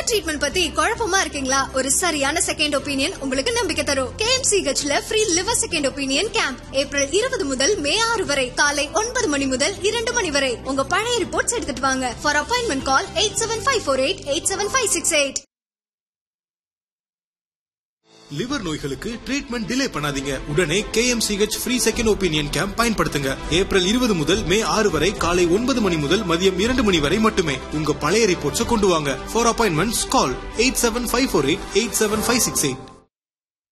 treatment பத்தி குழப்பமா இருக்கீங்களா ஒரு சரியான செகண்ட் ஒப்பீனியன் உங்களுக்கு நம்பிக்கை தரும் கேஎம்சிஹெச்ல free liver second opinion camp April இருபது முதல் மே ஆறு வரை காலை ஒன்பது மணி முதல் இரண்டு மணி வரை உங்க பழைய ரிப்போர்ட்ஸ் எடுத்துட்டு வாங்க for appointment call eight seven five four eight eight seven five six eight liver நோய்களுக்கு ட்ரீட்மெண்ட் டிலே பண்ணாதீங்க உடனே KMCH free second opinion camp பயன்படுத்துங்க ஏப்ரல் இருபது முதல் மே ஆறு வரை காலை ஒன்பது மணி முதல் மதியம் இரண்டு மணி வரை மட்டுமே உங்க பழைய ரிப்போர்ட்ஸ் கொண்டு வாங்க for appointments call eight seven five four eight eight seven five six eight